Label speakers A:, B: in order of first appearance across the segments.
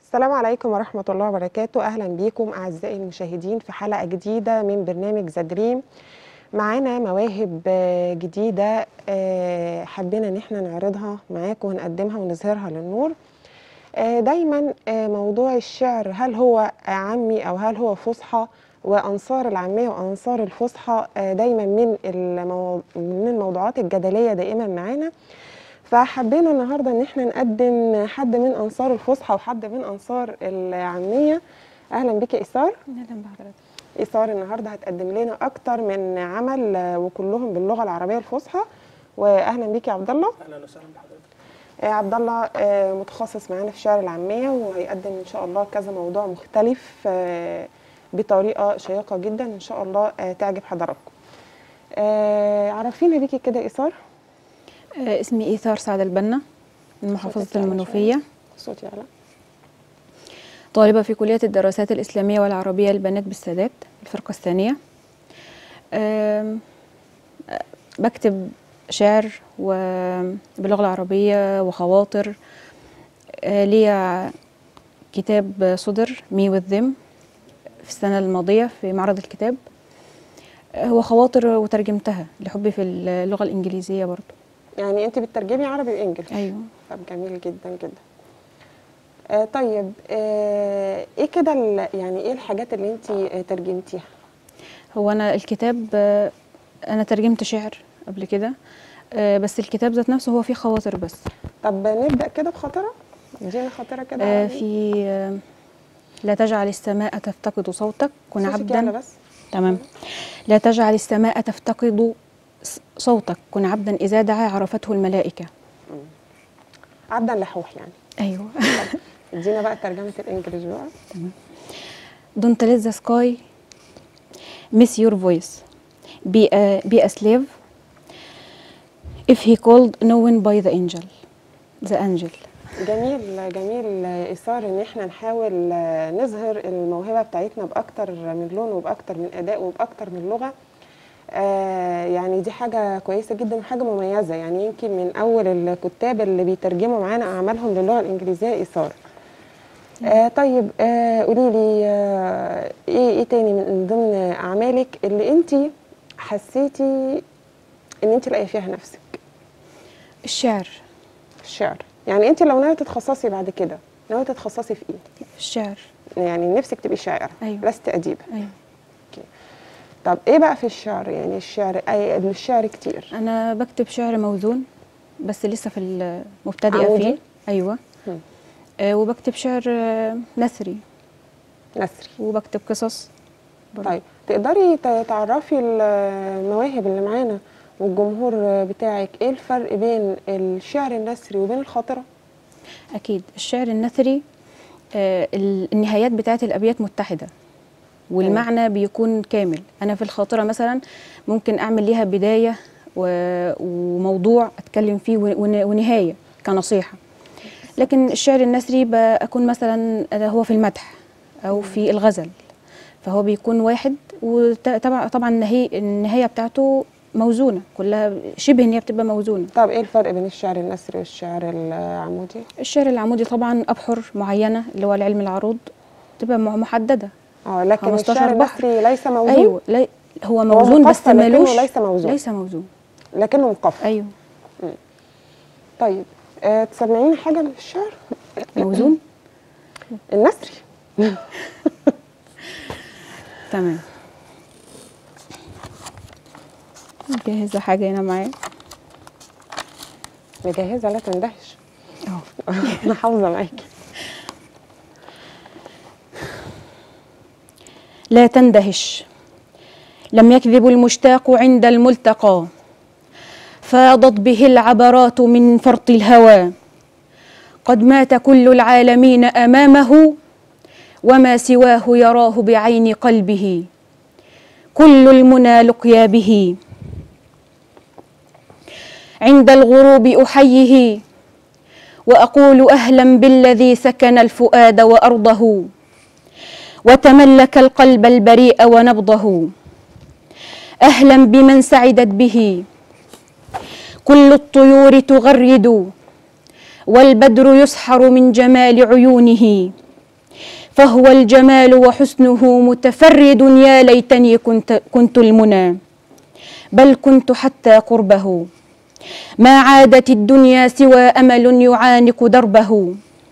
A: السلام عليكم ورحمة الله وبركاته أهلا بيكم أعزائي المشاهدين في حلقة جديدة من برنامج زدريم معانا مواهب آه، جديدة آه، حبينا إن احنا نعرضها معاكم ونقدمها ونظهرها للنور آه، دايما آه، موضوع الشعر هل هو عامي أو هل هو فصحى وأنصار العامية وأنصار الفصحى آه، دايما من المو... من الموضوعات الجدلية دائما معانا فحبينا النهارده ان احنا نقدم حد من انصار الفصحى وحد من انصار العاميه اهلا بك يا ايثار
B: اهلا بحضرتك
A: ايثار النهارده هتقدم لنا اكتر من عمل آه، وكلهم باللغه العربيه الفصحى واهلا بك يا عبد الله
C: اهلا وسهلا بحضرتك
A: آه، عبد الله آه، متخصص معانا في الشعر العاميه وهيقدم ان شاء الله كذا موضوع مختلف آه، بطريقه شيقه جدا ان شاء الله آه، تعجب حضراتكم آه، عرفينا بيكي كده ايثار
B: آه اسمي ايثار سعد البنا من محافظة
A: صوتك يعلى
B: المنوفية
A: صوتي يعلى
B: طالبة في كلية الدراسات الإسلامية والعربية للبنات بالسادات الفرقة الثانية آم، آه، بكتب شعر وباللغة العربية وخواطر آه، ليا كتاب صدر مي والذم في السنة الماضية في معرض الكتاب آه، هو خواطر وترجمتها لحبي في اللغة الإنجليزية برضو
A: يعني انت بتترجمي عربي وانجلش
B: أيوه
A: طب جميل جدا جدا آه طيب آه ايه كده ال- يعني ايه الحاجات اللي انت آه ترجمتيها
B: هو انا الكتاب آه، انا ترجمت شعر قبل كده آه، بس الكتاب ذات نفسه هو فيه خواطر بس
A: طب نبدا كده بخاطره ادينا خاطره كده
B: آه،
A: عربي.
B: في آه، لا تجعل السماء تفتقد صوتك كن
A: صوتك يعلى
B: عبدا
A: بس
B: تمام لا تجعل السماء تفتقد ص- صوتك كن عبدا اذا دعا عرفته الملائكه
A: عبدا لحوح يعني
B: ايوه
A: ادينا بقى ترجمه الانجليش بقى
B: Don't let the sky miss your voice. Be a, be a slave if he called known by the angel. The angel.
A: جميل جميل آه، اثار ان احنا نحاول آه، نظهر الموهبه بتاعتنا باكتر من لون وباكتر من اداء وباكتر من لغه آه يعني دي حاجة كويسة جدا وحاجة مميزة يعني يمكن من أول الكتاب اللي بيترجموا معانا أعمالهم للغة الإنجليزية إيثار آه طيب آه قولي لي آه إيه إيه تاني من ضمن أعمالك اللي أنت حسيتي إن أنت لاقية فيها نفسك
B: الشعر
A: في الشعر يعني أنت لو ناوية تتخصصي بعد كده ناوية تتخصصي في إيه؟
B: الشعر
A: يعني نفسك تبقي شاعرة
B: أيوة.
A: لست أديبة
B: أيوة.
A: طب إيه بقى في الشعر يعني الشعر أي الشعر كتير
B: أنا بكتب شعر موزون بس لسه في المبتدئة
A: عمودي؟
B: فيه أيوة
A: مم.
B: آه وبكتب شعر آه، نثري
A: نثري
B: وبكتب قصص برضه.
A: طيب تقدري ت- تعرفي المواهب اللي معانا والجمهور بتاعك ايه الفرق بين الشعر النثري وبين الخاطره
B: أكيد الشعر النثري آه، ال- النهايات بتاعت الأبيات متحدة والمعنى بيكون كامل أنا في الخاطرة مثلا ممكن أعمل ليها بداية و- وموضوع أتكلم فيه ون- ون- ونهاية كنصيحة لكن الشعر النثري بكون مثلا هو في المدح أو في الغزل فهو بيكون واحد وطبعا طبعا النهاية النهاية بتاعته موزونة كلها شبه إن هي بتبقى موزونة
A: طب ايه الفرق بين الشعر النثري والشعر العمودي
B: الشعر العمودي طبعا أبحر معينة اللي هو العلم العروض تبقى م- محددة
A: اه لكن
B: 15
A: الشعر
B: بحر.
A: النثري ليس موزون
B: أيوة لي هو موزون بس
A: مقفى لكنه
B: ملوش
A: ليس موزون.
B: ليس موزون
A: لكنه مقفى
B: أيوه
A: طيب آه تسمعينا حاجه من الشعر
B: موزون
A: النثري
B: تمام مجهزة حاجة هنا معايا
A: مجهزه لا تندهش
B: أهو
A: انا حافظه معاكي
B: لا تندهش لم يكذب المشتاق عند الملتقى فاضت به العبرات من فرط الهوى قد مات كل العالمين امامه وما سواه يراه بعين قلبه كل المنى لقيا به عند الغروب احييه واقول اهلا بالذي سكن الفؤاد وارضه وتملك القلب البريء ونبضه اهلا بمن سعدت به كل الطيور تغرد والبدر يسحر من جمال عيونه فهو الجمال وحسنه متفرد يا ليتني كنت, كنت المنى بل كنت حتى قربه ما عادت الدنيا سوى امل يعانق دربه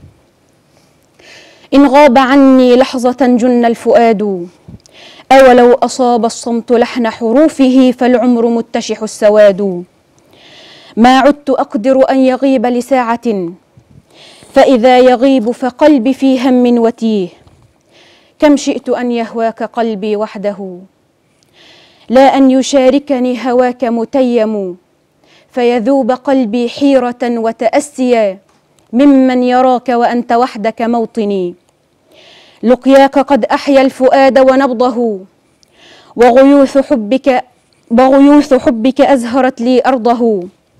B: ان غاب عني لحظه جن الفؤاد اولو اصاب الصمت لحن حروفه فالعمر متشح السواد ما عدت اقدر ان يغيب لساعه فاذا يغيب فقلبي في هم وتيه كم شئت ان يهواك قلبي وحده لا ان يشاركني هواك متيم فيذوب قلبي حيره وتاسيا ممن يراك وانت وحدك موطني لقياك قد احيا الفؤاد ونبضه وغيوث حبك وغيوث حبك ازهرت لي ارضه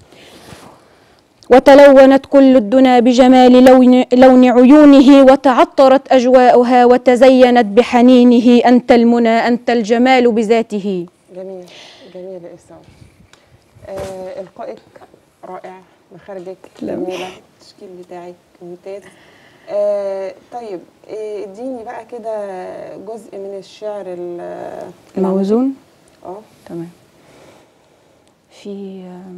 B: وتلونت كل الدنا بجمال لون, لون عيونه وتعطرت اجواؤها وتزينت بحنينه انت المنى انت الجمال بذاته
A: جميل جميل يا اسراء آه القائك رائع مخارجك جميله التشكيل بتاعك ممتاز آه طيب آه، اديني بقى كده جزء من الشعر ال-
B: موزون
A: اه
B: تمام في آم،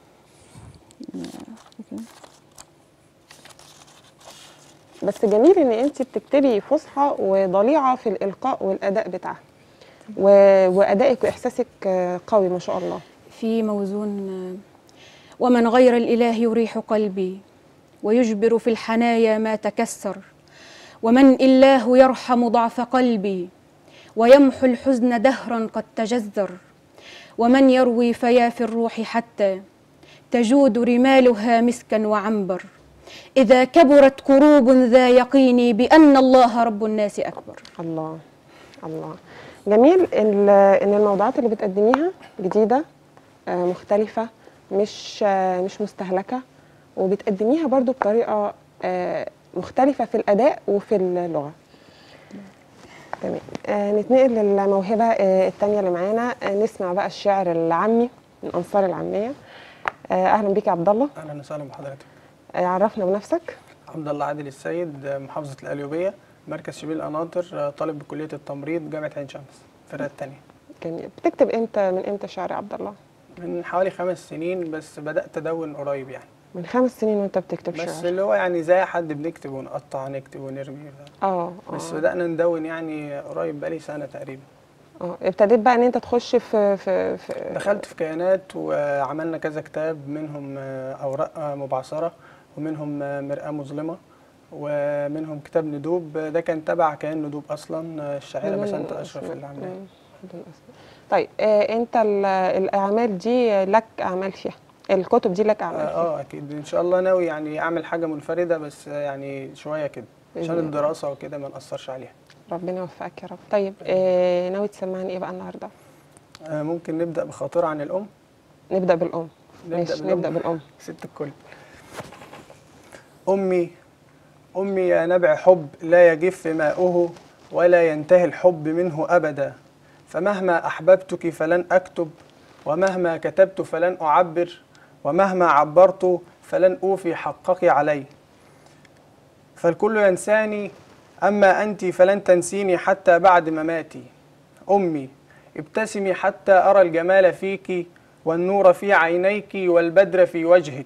A: بس جميل ان انت بتكتبي فصحى وضليعه في الالقاء والاداء بتاعها و... وادائك واحساسك آه، قوي ما شاء الله
B: في موزون آه، ومن غير الإله يريح قلبي ويجبر في الحنايا ما تكسر ومن الله يرحم ضعف قلبي ويمحو الحزن دهرا قد تجذر ومن يروي فيا في الروح حتى تجود رمالها مسكا وعنبر إذا كبرت كروب ذا يقيني بأن الله رب الناس أكبر
A: الله الله جميل ال- ان الموضوعات اللي بتقدميها جديده آه، مختلفه مش آه، مش مستهلكه وبتقدميها برضو بطريقه آه، مختلفه في الاداء وفي اللغه تمام آه، نتنقل للموهبه آه، الثانيه اللي معانا آه، نسمع بقى الشعر العامي من انصار العاميه آه، اهلا بيك يا عبد الله
C: اهلا وسهلا بحضرتك
A: آه، عرفنا بنفسك
C: عبد الله عادل السيد محافظه القليوبيه مركز شبيل القناطر طالب بكليه التمريض جامعه عين شمس الفرقه الثانيه
A: جميل بتكتب امتى من امتى شعر يا عبد الله
C: من حوالي خمس سنين بس بدات ادون قريب يعني
A: من خمس سنين وانت بتكتب
C: بس
A: شعر
C: اللي هو يعني زي حد بنكتب ونقطع نكتب ونرمي
A: اه
C: بس
A: آه.
C: بدانا ندون يعني قريب بقالي سنه تقريبا
A: اه ابتديت بقى ان انت تخش في في, في
C: دخلت في كيانات وعملنا كذا كتاب منهم اوراق مبعثره ومنهم مرآة مظلمه ومنهم كتاب ندوب ده كان تبع كيان ندوب اصلا الشاعره
A: من-
C: بسنت اشرف اللي عاملاها
A: مم. بدون أسماء. طيب آه انت ال- الاعمال دي لك اعمال فيها الكتب دي لك اعمال فيها
C: اه اكيد ان شاء الله ناوي يعني اعمل حاجه منفرده بس يعني شويه كده عشان
A: بإذن الله.
C: الدراسه وكده ما ناثرش عليها
A: ربنا يوفقك يا رب طيب آه ناوي تسمعني ايه بقى النهارده
C: آه ممكن نبدا بخاطره عن الام
A: نبدا بالام
C: نبدأ
A: ماشي
C: بالأم.
A: نبدا بالام
C: ست الكل امي امي يا نبع حب لا يجف ماؤه ولا ينتهي الحب منه ابدا فمهما احببتك فلن اكتب ومهما كتبت فلن اعبر ومهما عبرت فلن اوفي حقك علي فالكل ينساني اما انت فلن تنسيني حتى بعد مماتي امي ابتسمي حتى ارى الجمال فيك والنور في عينيك والبدر في وجهك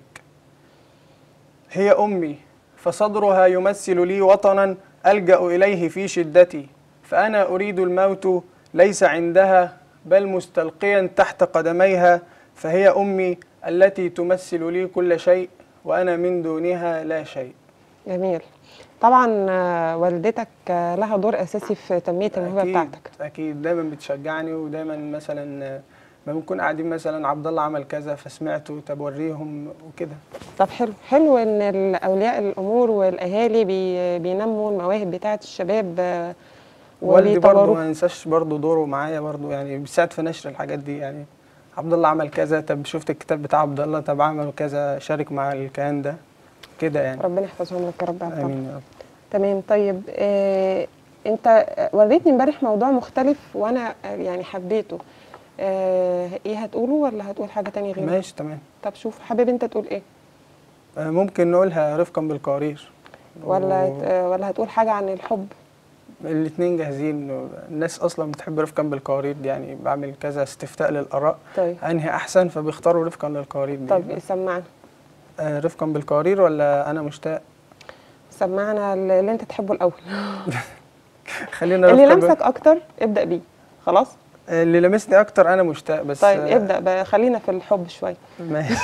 C: هي امي فصدرها يمثل لي وطنا الجا اليه في شدتي فانا اريد الموت ليس عندها بل مستلقيا تحت قدميها فهي امي التي تمثل لي كل شيء وانا من دونها لا شيء
A: جميل طبعا آه، والدتك آه، لها دور اساسي في تنميه الموهبه
C: أكيد
A: بتاعتك
C: اكيد دايما بتشجعني ودايما مثلا آه، ما بنكون قاعدين مثلا عبد الله عمل كذا فسمعته طب وريهم وكده
A: طب حلو حلو ان ال- اولياء الامور والاهالي بي بينموا المواهب بتاعه الشباب آه،
C: والدي برضه
A: وبيطوروا
C: ما ننساش برضه دوره معايا برضه يعني بيساعد في نشر الحاجات دي يعني عبد الله عمل كذا طب شفت الكتاب بتاع عبد الله طب عمل كذا شارك مع الكيان ده كده يعني
A: ربنا يحفظهم لك يا رب يا عبد الله.
C: امين يا رب
A: تمام طيب آه انت وريتني امبارح موضوع مختلف وانا آه، يعني حبيته آه ايه هتقوله ولا هتقول حاجه تانية غيره
C: ماشي تمام
A: طب شوف حابب انت تقول ايه
C: آه، ممكن نقولها رفقا بالقوارير
A: ولا
C: و-
A: آه ولا هتقول حاجه عن الحب
C: الاتنين جاهزين الناس اصلا بتحب رفقا بالقوارير دي يعني بعمل كذا استفتاء للاراء
A: طيب
C: انهي احسن فبيختاروا رفقا للقوارير دي
A: طب سمعنا
C: آه رفقا بالقوارير ولا انا مشتاق
A: سمعنا اللي انت تحبه الاول
C: خلينا
A: اللي
C: رفقا بال-
A: لمسك اكتر ابدا بيه خلاص
C: اللي لمسني اكتر انا مشتاق بس
A: طيب
C: آه،
A: ابدا بقى خلينا في الحب شويه
C: ماشي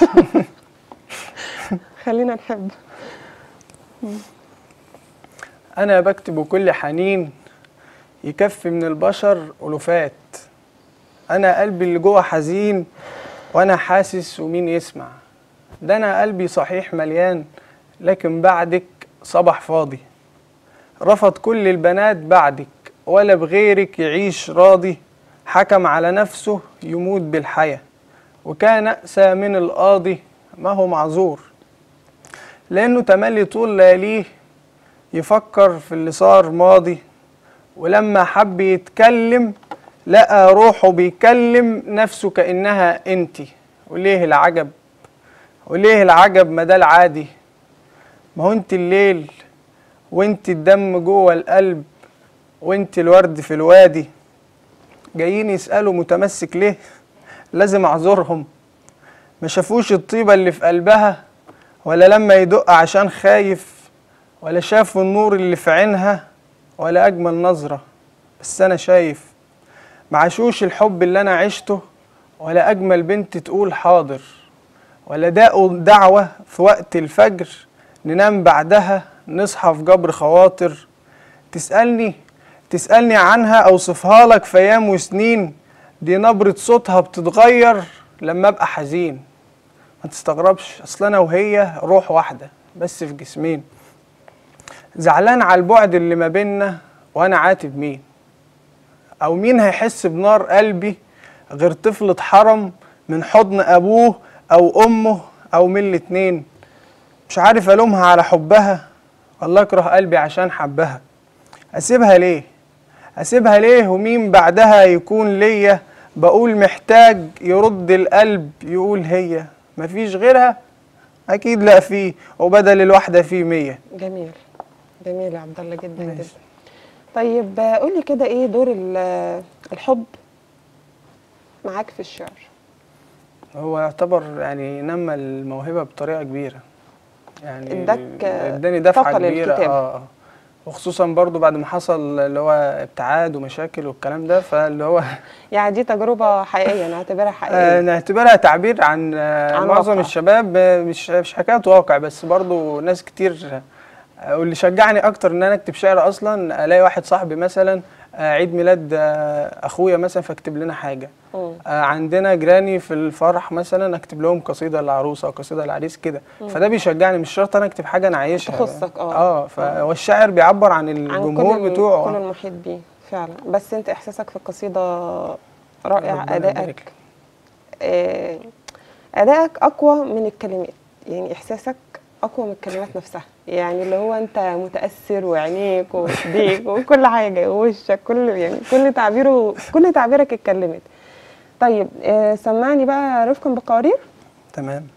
A: خلينا نحب
C: أنا بكتب كل حنين يكفي من البشر ألوفات أنا قلبي اللي جوه حزين وأنا حاسس ومين يسمع ده أنا قلبي صحيح مليان لكن بعدك صبح فاضي رفض كل البنات بعدك ولا بغيرك يعيش راضي حكم على نفسه يموت بالحياة وكان أقسى من القاضي ما هو معذور لأنه تملي طول لياليه يفكر في اللي صار ماضي ولما حب يتكلم لقى روحه بيكلم نفسه كأنها انتي وليه العجب وليه العجب ما ده العادي ما هو انت الليل وانت الدم جوه القلب وانت الورد في الوادي جايين يسألوا متمسك ليه لازم اعذرهم ما شافوش الطيبة اللي في قلبها ولا لما يدق عشان خايف ولا شافوا النور اللي في عينها ولا أجمل نظرة بس أنا شايف معشوش الحب اللي أنا عشته ولا أجمل بنت تقول حاضر ولا داقوا دعوة في وقت الفجر ننام بعدها نصحى في جبر خواطر تسألني تسألني عنها أوصفها لك في أيام وسنين دي نبرة صوتها بتتغير لما أبقى حزين ما تستغربش أصل أنا وهي روح واحدة بس في جسمين زعلان على البعد اللي ما بينا وانا عاتب مين او مين هيحس بنار قلبي غير طفل اتحرم من حضن ابوه او امه او من الاتنين مش عارف الومها على حبها والله اكره قلبي عشان حبها اسيبها ليه اسيبها ليه ومين بعدها يكون ليا بقول محتاج يرد القلب يقول هي مفيش غيرها اكيد لا فيه وبدل الواحده فيه مية
A: جميل جميل يا عبد الله جدا
C: ماشي.
A: جدا طيب آه، قول لي كده ايه دور ال- الحب معاك في الشعر
C: هو يعتبر يعني نمى الموهبة بطريقة كبيرة يعني
A: اداك، آه،
C: اداني دفعة
A: طاقة
C: كبيرة
A: للكتابة.
C: اه اه وخصوصا برضو بعد ما حصل اللي هو ابتعاد ومشاكل والكلام ده فاللي هو
A: يعني دي تجربة حقيقية نعتبرها
C: آه
A: حقيقية
C: نعتبرها تعبير عن, آه
A: عن
C: معظم
A: واقع.
C: الشباب آه، مش مش حكاية واقع بس برضو ناس كتير آه، واللي شجعني اكتر ان انا اكتب شعر اصلا الاقي واحد صاحبي مثلا آه، عيد ميلاد آه، اخويا مثلا فاكتب لنا حاجة
A: مم.
C: آه، عندنا جيراني في الفرح مثلا اكتب لهم قصيده للعروسه او قصيده للعريس كده فده بيشجعني مش شرط انا اكتب حاجه انا عايشها
A: تخصك، آه.
C: اه فالشاعر بيعبر عن
A: عن
C: الجمهور
A: كل
C: بتوعه
A: كل
C: آه.
A: المحيط بيه فعلا بس انت احساسك في القصيدة رائع
C: ربنا
A: ادائك
C: يبارك لك.
A: آه، ادائك اقوى من الكلمات يعني احساسك اقوى من الكلمات نفسها يعني اللي هو انت متاثر وعينيك وايديك وكل حاجه ووشك كل يعني كل تعبيره كل تعبيرك اتكلمت طيب آه، سمعني بقى رفقا بقوارير
C: تمام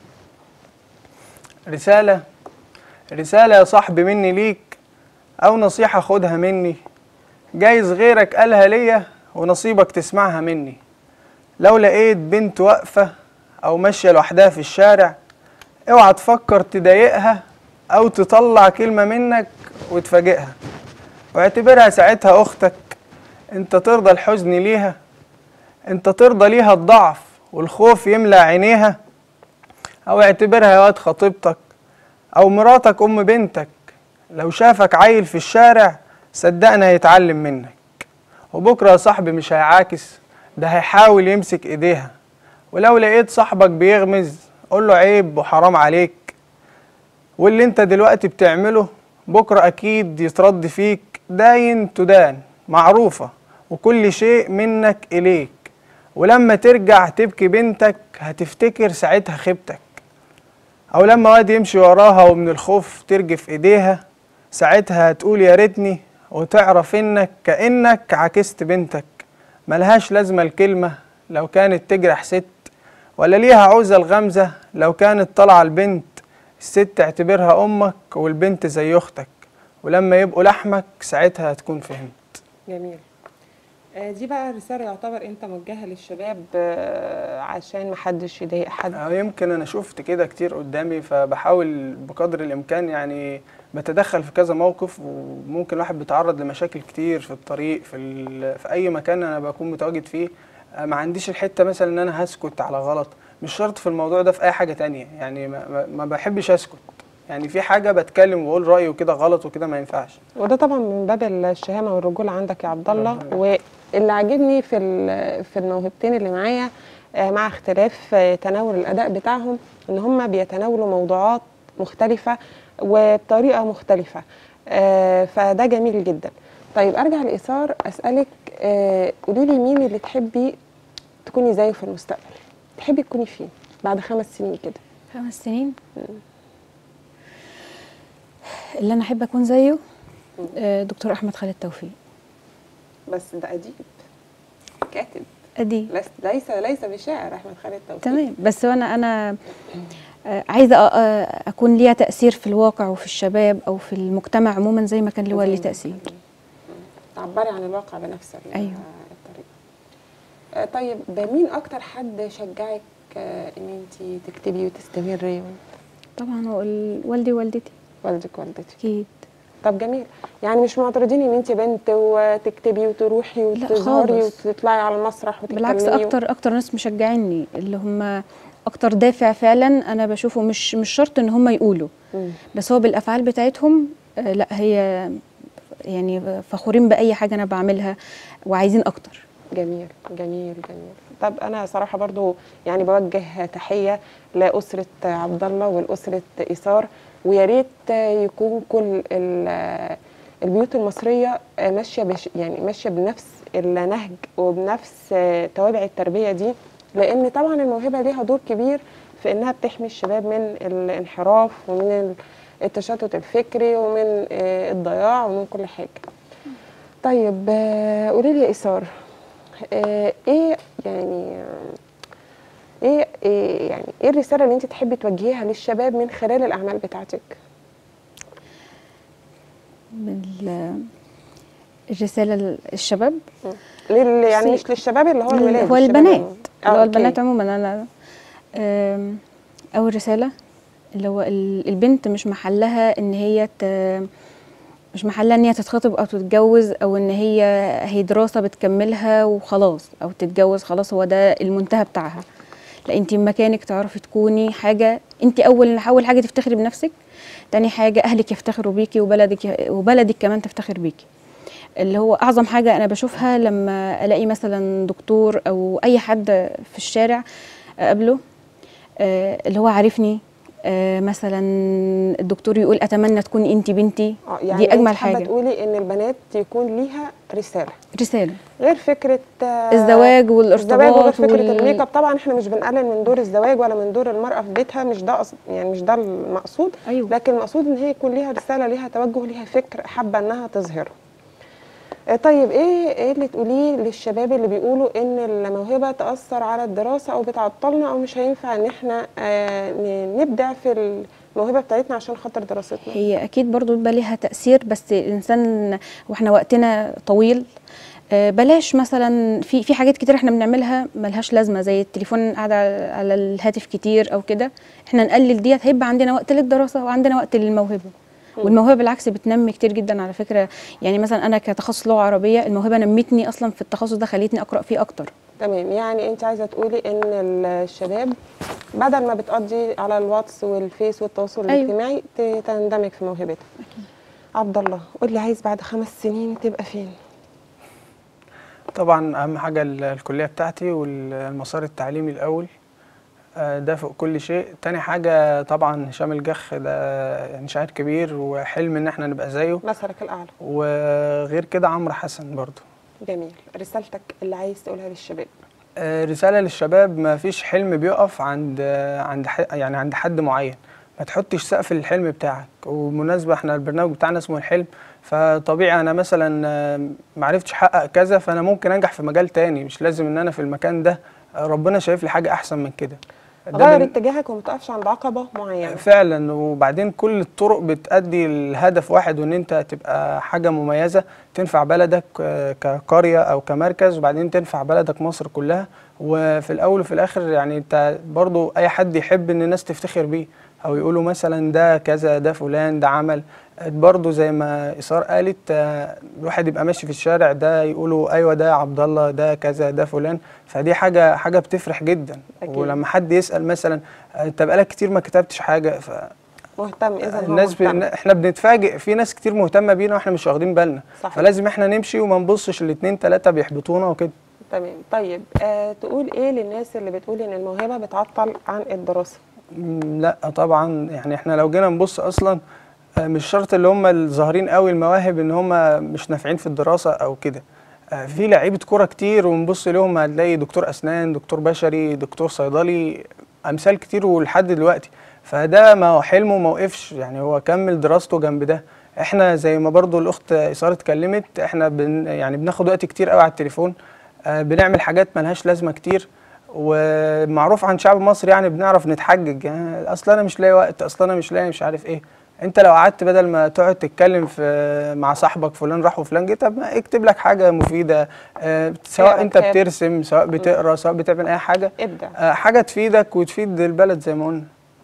C: رساله رساله يا صاحبي مني ليك او نصيحه خدها مني جايز غيرك قالها ليا ونصيبك تسمعها مني لو لقيت بنت واقفه او ماشيه لوحدها في الشارع اوعى تفكر تضايقها او تطلع كلمه منك وتفاجئها واعتبرها ساعتها اختك انت ترضى الحزن ليها انت ترضى ليها الضعف والخوف يملى عينيها او اعتبرها يا واد خطيبتك او مراتك ام بنتك لو شافك عيل في الشارع صدقني هيتعلم منك وبكره يا صاحبي مش هيعاكس ده هيحاول يمسك ايديها ولو لقيت صاحبك بيغمز قول له عيب وحرام عليك واللي انت دلوقتي بتعمله بكره اكيد يترد فيك داين تدان معروفه وكل شيء منك اليك ولما ترجع تبكي بنتك هتفتكر ساعتها خيبتك او لما واد يمشي وراها ومن الخوف ترجف ايديها ساعتها هتقول يا ريتني وتعرف انك كانك عكست بنتك ملهاش لازمه الكلمه لو كانت تجرح ست ولا ليها عوزه الغمزه لو كانت طالعه البنت الست اعتبرها امك والبنت زي اختك ولما يبقوا لحمك ساعتها هتكون فهمت
A: جميل آه، دي بقى رسالة يعتبر انت موجهة للشباب آه، عشان محدش يضايق حد
C: آه، يمكن انا شفت كده كتير قدامي فبحاول بقدر الامكان يعني بتدخل في كذا موقف وممكن الواحد بيتعرض لمشاكل كتير في الطريق في, ال- في اي مكان انا بكون متواجد فيه آه، ما عنديش الحته مثلا ان انا هسكت على غلط مش شرط في الموضوع ده في اي حاجه تانية يعني ما, ما- ما بحبش اسكت يعني في حاجه بتكلم واقول رايي وكده غلط وكده ما ينفعش
A: وده طبعا من باب الشهامة والرجولة عندك يا عبد الله واللي عاجبني في ال- في الموهبتين اللي معايا آه، مع اختلاف آه، تناول الأداء بتاعهم ان هم بيتناولوا موضوعات مختلفة وبطريقة مختلفة آه، فده جميل جدا طيب ارجع لإيثار اسألك آه، قولي لي مين اللي تحبي تكوني زيه في المستقبل تحبي تكوني فين بعد خمس سنين كده
B: خمس سنين اللي انا احب اكون زيه آه، دكتور احمد خالد توفيق
A: بس ده أديب كاتب
B: ادي
A: ليس ليس ليس بشاعر احمد خالد توفيق
B: تمام بس انا انا آه، عايزه أ- أ- اكون ليها تاثير في الواقع وفي الشباب او في المجتمع عموما زي ما كان لي
A: زي ما
B: تاثير
A: تعبري عن الواقع بنفس ال-
B: أيوه.
A: الطريقه آه، طيب مين اكتر حد شجعك آه، ان انت تكتبي وتستمري
B: طبعا هو ال- والدي ووالدتي
A: والدك والدتك
B: اكيد
A: طب جميل يعني مش معترضين ان انت بنت وتكتبي وتروحي
B: لا
A: وتظهري
B: خالص.
A: وتطلعي على المسرح وتتكلمي
B: بالعكس اكتر اكتر ناس مشجعيني اللي هم اكتر دافع فعلا انا بشوفه مش مش شرط ان هم يقولوا
A: مم.
B: بس هو بالافعال بتاعتهم آه، لا هي يعني فخورين باي حاجه انا بعملها وعايزين اكتر
A: جميل جميل جميل طب انا صراحه برضو يعني بوجه تحيه لاسره عبد الله ولاسره ايثار ويا ريت يكون كل ال- البيوت المصريه ماشيه بش يعني ماشيه بنفس النهج وبنفس توابع التربيه دي لان طبعا الموهبه ليها دور كبير في انها بتحمي الشباب من الانحراف ومن التشتت الفكري ومن آه، الضياع ومن كل حاجه طيب آه، قولي لي يا ايثار آه، ايه يعني ايه ايه يعني ايه الرساله اللي انت تحبي توجهيها للشباب من خلال الاعمال بتاعتك
B: بال- الرساله للشباب
A: لل يعني
B: سي-
A: مش للشباب اللي هو الولاد
B: هو
A: الشباب
B: البنات
A: اللي-
B: اللي هو
A: آه،
B: البنات
A: أوكي.
B: عموما انا آم، اول رساله اللي هو ال- البنت مش محلها ان هي ت... مش محلها ان هي تتخطب او تتجوز او ان هي هي دراسه بتكملها وخلاص او تتجوز خلاص هو ده المنتهى بتاعها لا انت مكانك تعرفي تكوني حاجه انت اول اول حاجه تفتخري بنفسك تاني حاجه اهلك يفتخروا بيكي وبلدك وبلدك كمان تفتخر بيكي اللي هو اعظم حاجه انا بشوفها لما الاقي مثلا دكتور او اي حد في الشارع اقابله آه، اللي هو عارفني آه، مثلا الدكتور يقول اتمنى تكوني انت بنتي
A: اه يعني
B: دي اجمل
A: انت حابة
B: حاجه
A: تقولي ان البنات يكون ليها رساله
B: رساله
A: غير فكره آه،
B: الزواج
A: الزواج وغير
B: والارتباط
A: فكره
B: وال-
A: الميك اب طبعا احنا مش بنقلل من دور الزواج ولا من دور المراه في بيتها مش ده أص... يعني مش ده المقصود
B: ايوه
A: لكن المقصود ان هي يكون ليها رساله ليها توجه ليها فكر حابه انها تظهره آه، طيب ايه ايه اللي تقوليه للشباب اللي بيقولوا ان الموهبه تاثر على الدراسه او بتعطلنا او مش هينفع ان احنا آه، ن- نبدع في الموهبه بتاعتنا عشان خاطر دراستنا
B: هي اكيد برضو بيبقى ليها تاثير بس الانسان واحنا وقتنا طويل آه، بلاش مثلا في في حاجات كتير احنا بنعملها ملهاش لازمه زي التليفون قاعد على على الهاتف كتير او كده احنا نقلل ديت هيبقى عندنا وقت للدراسه وعندنا وقت للموهبه والموهبه بالعكس بتنمي كتير جدا على فكره يعني مثلا انا كتخصص لغه عربيه الموهبه نمتني اصلا في التخصص ده خلتني اقرا فيه اكتر
A: تمام يعني انت عايزه تقولي ان الشباب بدل ما بتقضي على الواتس والفيس والتواصل
B: أيوة.
A: الاجتماعي ت- تندمج في موهبتها عبد الله قول لي عايز بعد خمس سنين تبقى فين
C: طبعا اهم حاجه ال- الكليه بتاعتي والمسار التعليمي الاول آه، ده فوق كل شيء تاني حاجه طبعا هشام الجخ ده يعني شاعر كبير وحلم ان احنا نبقى زيه
A: مثلك الاعلى
C: وغير كده عمرو حسن برضو
A: جميل رسالتك اللي عايز تقولها للشباب
C: آه، رساله للشباب ما فيش حلم بيقف عند آه، عند ح- يعني عند حد معين ما تحطش سقف للحلم بتاعك وبالمناسبه احنا البرنامج بتاعنا اسمه الحلم فطبيعي انا مثلا آه، ما عرفتش احقق كذا فانا ممكن انجح في مجال تاني مش لازم ان انا في المكان ده آه، ربنا شايف لي حاجه احسن من كده ده
A: غير
C: بن-
A: اتجاهك وما تقفش عند عقبه معينه
C: فعلا وبعدين كل الطرق بتأدي الهدف واحد وان انت تبقى حاجة مميزة تنفع بلدك آه، كقرية او كمركز وبعدين تنفع بلدك مصر كلها وفي الاول وفي الاخر يعني انت برضو اي حد يحب ان الناس تفتخر بيه او يقولوا مثلا ده كذا ده فلان ده عمل برضو زي ما إثار قالت آه، الواحد يبقى ماشي في الشارع ده يقولوا ايوه ده عبد الله ده كذا ده فلان فدي حاجة حاجة بتفرح جدا
A: أكيد.
C: ولما حد يسأل مثلا آه، انت بقالك كتير ما كتبتش حاجة ف
A: مهتم اذا هو
C: الناس
A: مهتم.
C: ب... احنا بنتفاجئ في ناس كتير مهتمه بينا واحنا مش واخدين بالنا
A: صحيح.
C: فلازم احنا نمشي وما نبصش الاثنين ثلاثه بيحبطونا وكده
A: تمام طيب آه تقول ايه للناس اللي بتقول ان الموهبه بتعطل عن الدراسه
C: مم، لا طبعا يعني احنا لو جينا نبص اصلا آه، مش شرط اللي هم الظاهرين قوي المواهب ان هم مش نافعين في الدراسه او كده آه، في لعيبه كوره كتير ونبص لهم هتلاقي دكتور اسنان دكتور بشري دكتور صيدلي امثال كتير ولحد دلوقتي فده ما هو حلمه ما وقفش يعني هو كمل دراسته جنب ده احنا زي ما برضو الاخت اثاره اتكلمت احنا بن يعني بناخد وقت كتير قوي على التليفون آه، بنعمل حاجات ملهاش لازمه كتير ومعروف عن شعب مصر يعني بنعرف نتحجج يعني اصل انا مش لاقي وقت اصل انا مش لاقي مش عارف ايه انت لو قعدت بدل ما تقعد تتكلم في مع صاحبك فلان راح وفلان جه طب ما اكتب لك حاجه مفيده آه، سواء
A: اقرا
C: انت
A: كتاب.
C: بترسم سواء بتقرا سواء بتعمل اي حاجه
A: ابدع
C: آه، حاجه تفيدك وتفيد البلد زي ما قلنا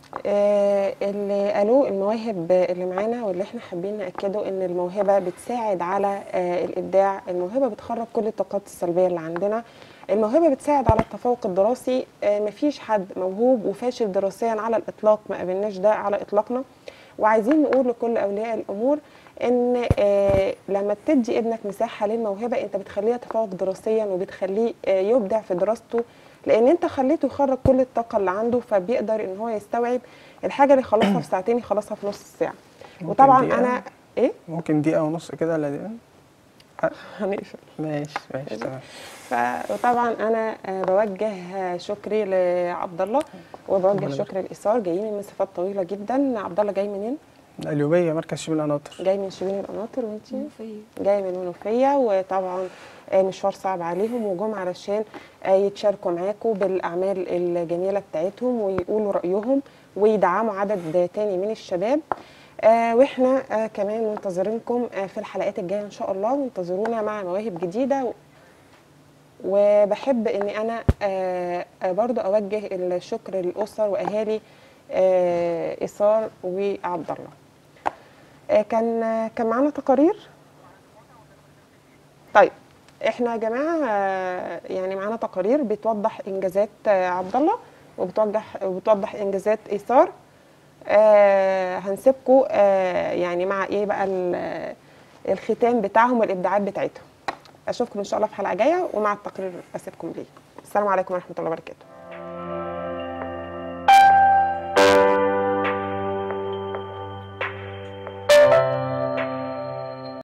A: آه اللي قالوه المواهب اللي معانا واللي احنا حابين ناكده ان الموهبه بتساعد على آه الابداع الموهبه بتخرج كل الطاقات السلبيه اللي عندنا الموهبه بتساعد على التفوق الدراسي آه مفيش حد موهوب وفاشل دراسيا على الاطلاق ما قابلناش ده على اطلاقنا وعايزين نقول لكل اولياء الامور ان آه لما بتدي ابنك مساحه للموهبه انت بتخليه يتفوق دراسيا وبتخليه آه يبدع في دراسته لان انت خليته يخرج كل الطاقه اللي عنده فبيقدر ان هو يستوعب الحاجه اللي يخلصها في ساعتين يخلصها في نص ساعه
C: ممكن
A: وطبعا
C: دقيقة؟
A: انا ايه
C: ممكن دقيقه ونص كده ولا دقيقه
A: هنقفل
C: ماشي ماشي تمام
A: ف- وطبعا انا آه، بوجه آه، شكري لعبد الله وبوجه
C: ربنا
A: شكري لايثار جايين من مسافات طويله جدا عبد الله جاي منين
C: اليوبيه مركز شبه القناطر
A: جاي من شبين القناطر وانتي جاي من المنوفيه وطبعا آه، مشوار صعب عليهم وجم علشان آه، يتشاركوا معاكم بالاعمال الجميله بتاعتهم ويقولوا رايهم ويدعموا عدد تاني من الشباب آه واحنا آه كمان منتظرينكم آه في الحلقات الجايه ان شاء الله وانتظرونا مع مواهب جديده وبحب اني انا آه آه، برضو اوجه الشكر للاسر واهالي آه ايثار وعبد الله آه، كان آه، كان معانا تقارير طيب احنا يا جماعه آه، يعني معانا تقارير بتوضح انجازات آه، عبد الله وبتوضح وبتوضح انجازات ايثار آه هنسيبكم آه يعني مع ايه بقى ال- الختام بتاعهم والابداعات بتاعتهم اشوفكم ان شاء الله في حلقه جايه ومع التقرير اسيبكم ليه السلام عليكم ورحمه الله وبركاته